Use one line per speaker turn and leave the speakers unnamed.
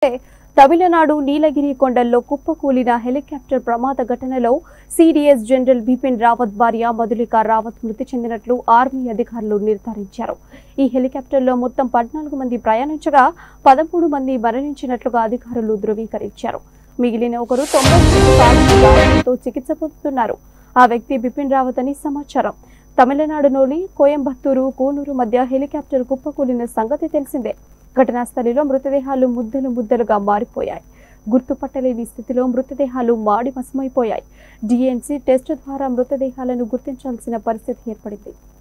తమిళనాడు నీలగిరి కొండల్లో కుప్పకూలిన హెలికాప్టర్ ప్రమాద ఘటనలో సిడిఎస్ జనరల్ బిపిన్ రావత్ భార్య మధులిక రావత్ మృతి చెందినట్లు ఆర్మీ అధికారులు నిర్ధారించారు ఈ హెలికాప్టర్లో మొత్తం పద్నాలుగు మంది ప్రయాణించగా పదమూడు మంది మరణించినట్లుగా అధికారులు ధృవీకరించారు మిగిలిన ఒకరు తొంభై మూడు కాలు గాయాలతో చికిత్స పొందుతున్నారు ఆ వ్యక్తి బిపిన్ రావత్ అని సమాచారం తమిళనాడులోని కోయంబత్తూరు కూనూరు మధ్య హెలికాప్టర్ కుప్పకూలిన సంగతి తెలిసిందే ఘటనా స్థలిలో మృతదేహాలు ముద్దలు ముద్దలుగా మారిపోయాయి గుర్తుపట్టలేని స్థితిలో మృతదేహాలు మాడి మసమైపోయాయి డిఎన్సీ టెస్ట్ ద్వారా మృతదేహాలను గుర్తించాల్సిన పరిస్థితి ఏర్పడింది